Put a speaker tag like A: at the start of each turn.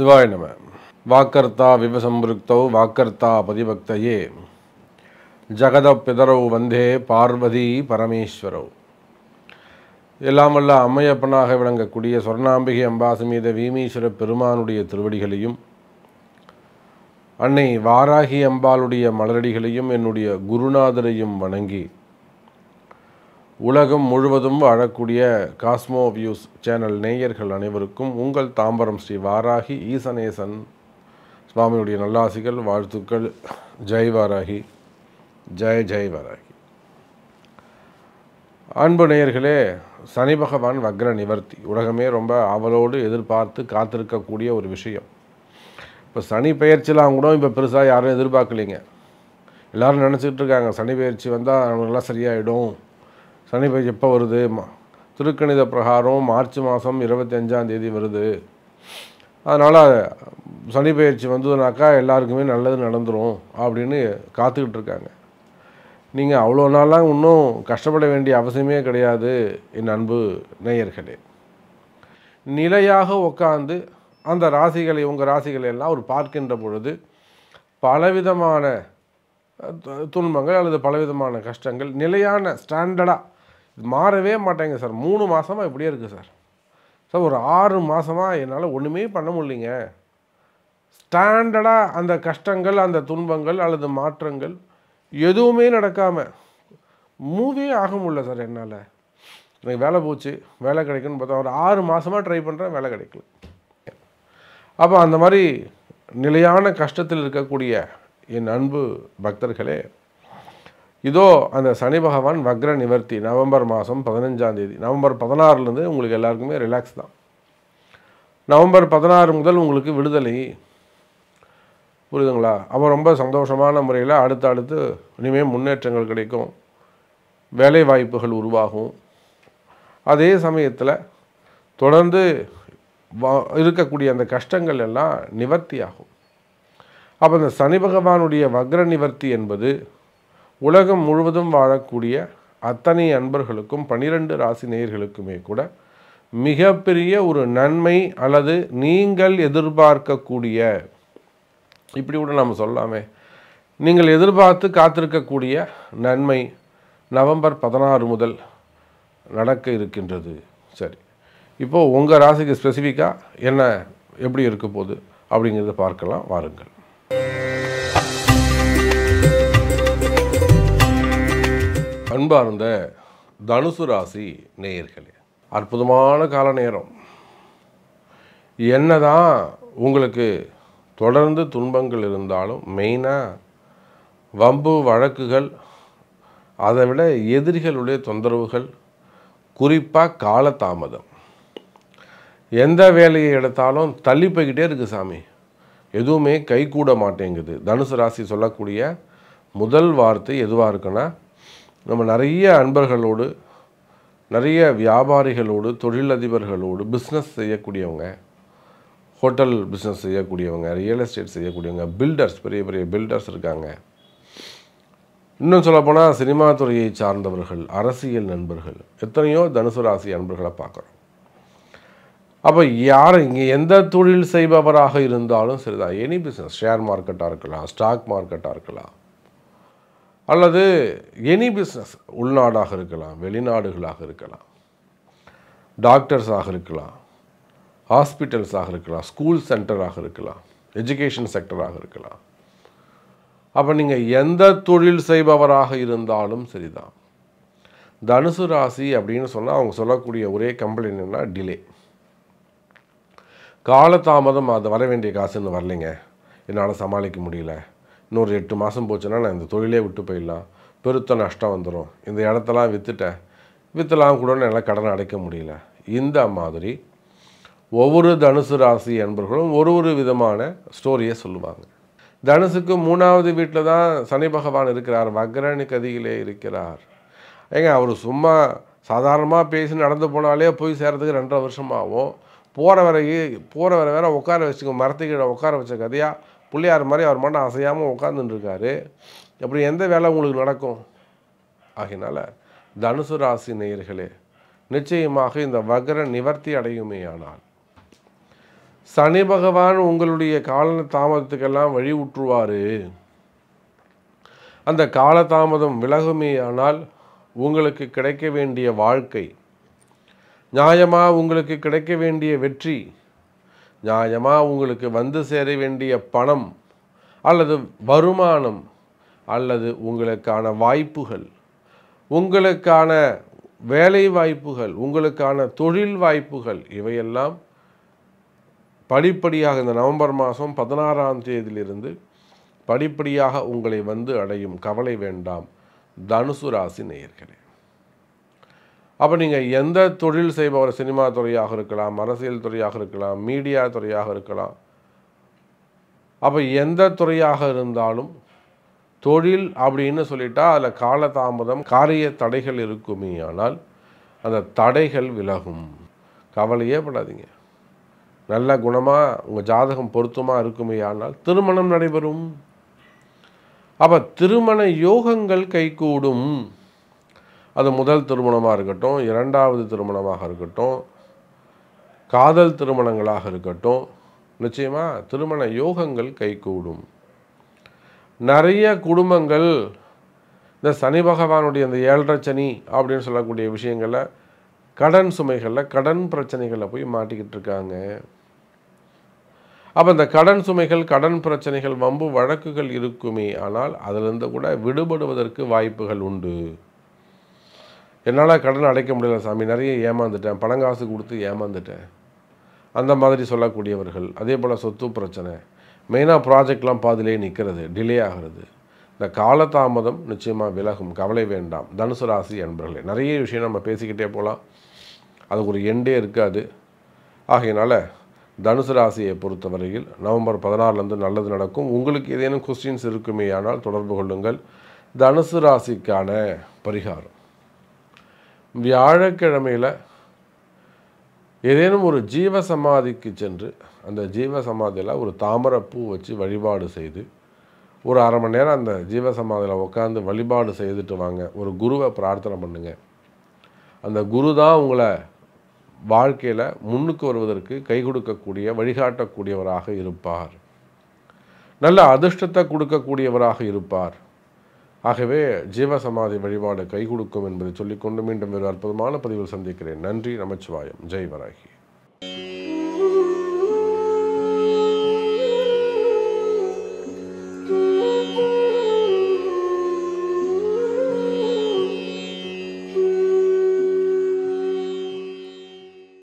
A: சிவாய நம வாக்கர்த்தா விவசம்பிருக்தௌ வாக்கர்த்தா பதிபக்தையே ஜகத பிதரௌ வந்தே பார்வதி பரமேஸ்வரௌ எல்லாம் வல்ல அம்மையப்பனாக விளங்கக்கூடிய சொர்ணாம்பிகை அம்பாசமீத வீமீஸ்வர பெருமானுடைய திருவடிகளையும் அன்னை வாராகி அம்பாளுடைய மலரடிகளையும் என்னுடைய குருநாதரையும் வணங்கி உலகம் முழுவதும் வாழக்கூடிய காஸ்மோ வியூஸ் சேனல் நேயர்கள் அனைவருக்கும் உங்கள் தாம்பரம் ஸ்ரீ வாராகி ஈசனேசன் சுவாமியுடைய நல்லாசிகள் வாழ்த்துக்கள் ஜெய் வாராகி ஜெய் ஜெய் வாராகி அன்பு நேயர்களே சனி பகவான் வக்ர நிவர்த்தி உலகமே ரொம்ப ஆவலோடு எதிர்பார்த்து காத்திருக்கக்கூடிய ஒரு விஷயம் இப்போ சனி பெயர்ச்சிலாம் கூட இப்போ பெருசாக யாரும் எதிர்பார்க்கலைங்க எல்லாரும் நினச்சிக்கிட்டு இருக்காங்க சனி பெயர்ச்சி வந்தால் அவங்களுக்கெல்லாம் சரியாயிடும் சனி பெயர்ச்சி எப்போ வருது மா- திருக்கணித பிரகாரம் மார்ச் மாதம் இருபத்தஞ்சாம் தேதி வருது அதனால் சனி பெயர்ச்சி வந்ததுனாக்கா எல்லாருக்குமே நல்லது நடந்துரும் அப்படின்னு காத்துக்கிட்டு இருக்காங்க நீங்கள் அவ்வளோ நாளாக இன்னும் கஷ்டப்பட வேண்டிய அவசியமே கிடையாது என் அன்பு நேயர்களே நிலையாக உட்காந்து அந்த ராசிகளை உங்கள் ராசிகளை எல்லாம் ஒரு பார்க்கின்ற பொழுது பலவிதமான அஹ், து- துன்பங்கள் அல்லது பலவிதமான கஷ்டங்கள் நிலையான ஸ்டாண்டர்டாக மாறவே மாட்டேங்க சார் மூணு மாதமாக இப்படியே இருக்குது சார் சார் ஒரு ஆறு மாதமாக என்னால் ஒன்றுமே பண்ண முடியலைங்க ஸ்டாண்டர்டாக அந்த கஷ்டங்கள் அந்த துன்பங்கள் அல்லது மாற்றங்கள் எதுவுமே நடக்காமல் மூவியே ஆக முடியல சார் என்னால் எனக்கு வேலை போச்சு வேலை கிடைக்குன்னு பார்த்தா ஒரு ஆறு மாதமாக ட்ரை பண்ணுறேன் வேலை கிடைக்கல அப்போ அந்த மாதிரி நிலையான கஷ்டத்தில் இருக்கக்கூடிய என் அன்பு பக்தர்களே இதோ அந்த சனி பகவான் வக்ர நிவர்த்தி நவம்பர் மாதம் பதினஞ்சாம் தேதி நவம்பர் பதினாறுலேருந்து உங்களுக்கு எல்லாருக்குமே ரிலாக்ஸ் தான் நவம்பர் பதினாறு முதல் உங்களுக்கு விடுதலை புரியுதுங்களா அப்போ ரொம்ப சந்தோஷமான முறையில் அடுத்து அடுத்து இனிமேல் முன்னேற்றங்கள் கிடைக்கும் வேலை வாய்ப்புகள் உருவாகும் அதே சமயத்தில் தொடர்ந்து வா- இருக்கக்கூடிய அந்த கஷ்டங்கள் எல்லாம் நிவர்த்தி ஆகும் அப்போ இந்த சனி பகவானுடைய வக்ர நிவர்த்தி என்பது உலகம் முழுவதும் வாழக்கூடிய அத்தனை அன்பர்களுக்கும் பனிரெண்டு ராசி நேயர்களுக்குமே கூட மிகப்பெரிய ஒரு நன்மை அல்லது நீங்கள் எதிர்பார்க்கக்கூடிய இப்படி கூட நம்ம சொல்லலாமே நீங்கள் எதிர்பார்த்து காத்திருக்கக்கூடிய நன்மை நவம்பர் பதினாறு முதல் நடக்க இருக்கின்றது சரி இப்போது உங்கள் ராசிக்கு ஸ்பெசிஃபிக்காக என்ன எப்படி இருக்க போகுது அப்படிங்கிறத பார்க்கலாம் வாருங்கள் அன்பார்ந்த தனுசு ராசி நேயர்களே அற்புதமான கால நேரம் என்னதான் உங்களுக்கு தொடர்ந்து துன்பங்கள் இருந்தாலும் மெயினாக வம்பு வழக்குகள் அதை விட எதிரிகளுடைய தொந்தரவுகள் குறிப்பாக காலதாமதம் எந்த வேலையை எடுத்தாலும் தள்ளி போய்கிட்டே இருக்கு சாமி எதுவுமே கைகூட மாட்டேங்குது தனுசு ராசி சொல்லக்கூடிய முதல் வார்த்தை எதுவாக இருக்குன்னா நம்ம நிறைய அன்பர்களோடு நிறைய வியாபாரிகளோடு தொழிலதிபர்களோடு பிஸ்னஸ் செய்யக்கூடியவங்க ஹோட்டல் பிஸ்னஸ் செய்யக்கூடியவங்க ரியல் எஸ்டேட் செய்யக்கூடியவங்க பில்டர்ஸ் பெரிய பெரிய பில்டர்ஸ் இருக்காங்க இன்னும் சொல்லப்போனால் சினிமா துறையை சார்ந்தவர்கள் அரசியல் நண்பர்கள் எத்தனையோ தனுசு ராசி அன்பர்களை பார்க்குறோம் அப்போ யார் இங்கே எந்த தொழில் செய்பவராக இருந்தாலும் சரிதான் எனி பிஸ்னஸ் ஷேர் மார்க்கெட்டாக இருக்கலாம் ஸ்டாக் மார்க்கெட்டாக இருக்கலாம் அல்லது எனி பிஸ்னஸ் உள்நாடாக இருக்கலாம் வெளிநாடுகளாக இருக்கலாம் டாக்டர்ஸாக இருக்கலாம் ஹாஸ்பிட்டல்ஸாக இருக்கலாம் ஸ்கூல் சென்டராக இருக்கலாம் எஜுகேஷன் செக்டராக இருக்கலாம் அப்போ நீங்கள் எந்த தொழில் செய்பவராக இருந்தாலும் சரிதான் தனுசு ராசி அப்படின்னு சொன்னால் அவங்க சொல்லக்கூடிய ஒரே கம்ப்ளைண்ட் என்னன்னா டிலே காலதாமதம் அது வர வேண்டிய காசு இன்னும் வரலைங்க என்னால் சமாளிக்க முடியல இன்னொரு எட்டு மாதம் போச்சுன்னா நான் இந்த தொழிலே விட்டு போயிடலாம் பெருத்த நஷ்டம் வந்துடும் இந்த இடத்தெல்லாம் விற்றுட்டேன் விற்றலாம் கூட என்னால் கடன் அடைக்க முடியல இந்த மாதிரி ஒவ்வொரு தனுசு ராசி அன்பர்களும் ஒரு ஒரு விதமான ஸ்டோரியை சொல்லுவாங்க தனுசுக்கு மூணாவது வீட்டில் தான் சனி பகவான் இருக்கிறார் வக்ரணி கதியிலே இருக்கிறார் ஏங்க அவர் சும்மா சாதாரணமாக பேசி நடந்து போனாலே போய் சேர்றதுக்கு ரெண்டரை வருஷம் ஆகும் போகிற வரையே போகிற வரை வேற உட்கார வச்சுக்க மரத்துக்கு கீழே உட்கார வச்ச கதையாக பிள்ளையார் மாதிரி அவர் மட்டும் அசையாமல் உட்காந்துட்டு இருக்காரு அப்படி எந்த வேலை உங்களுக்கு நடக்கும் ஆகையினால தனுசு ராசி நேயர்களே நிச்சயமாக இந்த வக்ர நிவர்த்தி அடையுமேயானால் சனி பகவான் உங்களுடைய கால தாமதத்துக்கெல்லாம் வழி விட்டுருவார் அந்த காலதாமதம் விலகுமேயானால் உங்களுக்கு கிடைக்க வேண்டிய வாழ்க்கை நியாயமாக உங்களுக்கு கிடைக்க வேண்டிய வெற்றி நியாயமாக உங்களுக்கு வந்து சேர வேண்டிய பணம் அல்லது வருமானம் அல்லது உங்களுக்கான வாய்ப்புகள் உங்களுக்கான வேலை வாய்ப்புகள் உங்களுக்கான தொழில் வாய்ப்புகள் இவையெல்லாம் படிப்படியாக இந்த நவம்பர் மாதம் பதினாறாம் தேதியிலிருந்து படிப்படியாக உங்களை வந்து அடையும் கவலை வேண்டாம் தனுசு ராசி நேயர்களே அப்போ நீங்கள் எந்த தொழில் செய்பவர் சினிமா துறையாக இருக்கலாம் அரசியல் துறையாக இருக்கலாம் மீடியா துறையாக இருக்கலாம் அப்போ எந்த துறையாக இருந்தாலும் தொழில் அப்படின்னு சொல்லிட்டா அதில் காலதாமதம் காரிய தடைகள் இருக்குமே ஆனால் அந்த தடைகள் விலகும் கவலையே படாதீங்க நல்ல குணமாக உங்கள் ஜாதகம் பொருத்தமாக இருக்குமே ஆனால் திருமணம் நடைபெறும் அப்போ திருமண யோகங்கள் கைகூடும் அது முதல் திருமணமாக இருக்கட்டும் இரண்டாவது திருமணமாக இருக்கட்டும் காதல் திருமணங்களாக இருக்கட்டும் நிச்சயமாக திருமண யோகங்கள் கைகூடும் நிறைய குடும்பங்கள் இந்த சனி பகவானுடைய இந்த ஏழரை சனி அப்படின்னு சொல்லக்கூடிய விஷயங்களில் கடன் சுமைகளில் கடன் பிரச்சனைகளில் போய் மாட்டிக்கிட்டு இருக்காங்க அப்போ இந்த கடன் சுமைகள் கடன் பிரச்சனைகள் வம்பு வழக்குகள் இருக்குமே ஆனால் அதிலிருந்து கூட விடுபடுவதற்கு வாய்ப்புகள் உண்டு என்னால் கடன் அடைக்க முடியல சாமி நிறைய ஏமாந்துட்டேன் பணங்காசு கொடுத்து ஏமாந்துட்டேன் அந்த மாதிரி சொல்லக்கூடியவர்கள் அதே போல் சொத்து பிரச்சனை மெயினாக ப்ராஜெக்ட்லாம் பாதிலே நிற்கிறது டிலே ஆகிறது இந்த காலதாமதம் நிச்சயமாக விலகும் கவலை வேண்டாம் தனுசு ராசி அன்பர்களே நிறைய விஷயம் நம்ம பேசிக்கிட்டே போகலாம் அதுக்கு ஒரு எண்டே இருக்காது ஆகையினால தனுசு ராசியை பொறுத்தவரையில் நவம்பர் பதினாறுலேருந்து நல்லது நடக்கும் உங்களுக்கு ஏதேனும் கொஸ்டின்ஸ் இருக்குமே ஆனால் தொடர்பு கொள்ளுங்கள் தனுசு ராசிக்கான பரிகாரம் வியாழக்கிழமையில் ஏதேனும் ஒரு ஜீவ சமாதிக்கு சென்று அந்த ஜீவ சமாதியில் ஒரு தாமரைப்பூ வச்சு வழிபாடு செய்து ஒரு அரை மணி நேரம் அந்த ஜீவ சமாதியில் உட்காந்து வழிபாடு செய்துட்டு வாங்க ஒரு குருவை பிரார்த்தனை பண்ணுங்க அந்த குரு தான் உங்களை வாழ்க்கையில் முன்னுக்கு வருவதற்கு கை கொடுக்கக்கூடிய வழிகாட்டக்கூடியவராக இருப்பார் நல்ல அதிர்ஷ்டத்தை கொடுக்கக்கூடியவராக இருப்பார் ஆகவே ஜீவசமாதி வழிபாடு கை கொடுக்கும் என்பதை சொல்லிக்கொண்டு மீண்டும் ஒரு அற்புதமான பதிவில் சந்திக்கிறேன் நன்றி நமச்சிவாயம் ஜெய் வராகி